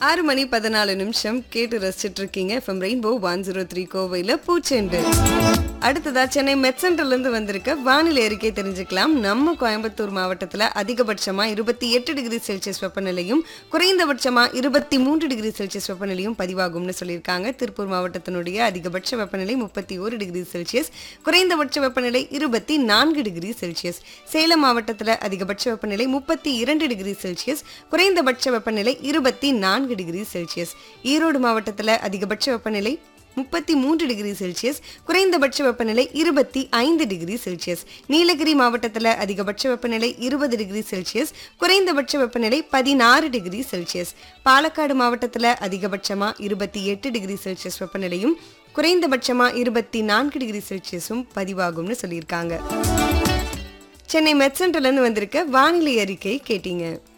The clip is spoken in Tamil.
ஆறு மணி பதினாலு நிமிஷம் கேட்டு ரசிச்சிட்டு இருக்கீங்க FM rainbow one zero three கோவையில் பூச்செண்டு அடுத்ததா சென்னை மெட் சென்டர்ல இருந்து வந்திருக்க வானிலை அறிக்கை தெரிஞ்சுக்கலாம் நம்ம கோயம்புத்தூர் மாவட்டத்துல அதிகபட்சமா இருபத்தி எட்டு டிகிரி செல்சியஸ் வெப்பநிலையும் குறைந்தபட்சமா இருபத்தி மூன்று டிகிரி செல்சியஸ் வெப்பநிலையும் பதிவாகும்னு சொல்லியிருக்காங்க திருப்பூர் மாவட்டத்தினுடைய அதிகபட்ச வெப்பநிலை முப்பத்தி ஒரு டிகிரி செல்சியஸ் குறைந்தபட்ச வெப்பநிலை இருபத்தி நான்கு டிகிரி செல்சியஸ் சேலம் மாவட்டத்துல அதிகபட்ச வெப்பநிலை முப்பத்தி இரண்டு டிகிரி செல்சியஸ் குறைந்தபட்ச வெப்பநிலை இருபத்தி நான்கு டிகிரி செல்சியஸ் ஈரோடு மாவட்டத்துல அதிகபட்ச வெப்பநிலை முப்பத்தி மூன்று டிகிரி செல்சியஸ் குறைந்தபட்ச வெப்பநிலை இருபத்தி ஐந்து டிகிரி செல்சியஸ் நீலகிரி மாவட்டத்தில் அதிகபட்ச வெப்பநிலை இருபது டிகிரி செல்சியஸ் குறைந்தபட்ச வெப்பநிலை பதினாறு டிகிரி செல்சியஸ் பாலக்காடு மாவட்டத்தில் அதிகபட்சமா இருபத்தி எட்டு டிகிரி செல்சியஸ் வெப்பநிலையும் குறைந்தபட்சமா இருபத்தி நான்கு டிகிரி செல்சியஸும் பதிவாகும்னு சொல்லியிருக்காங்க சென்னை மெட் சென்டர்லேருந்து வந்திருக்க வானிலை அறிக்கை கேட்டீங்க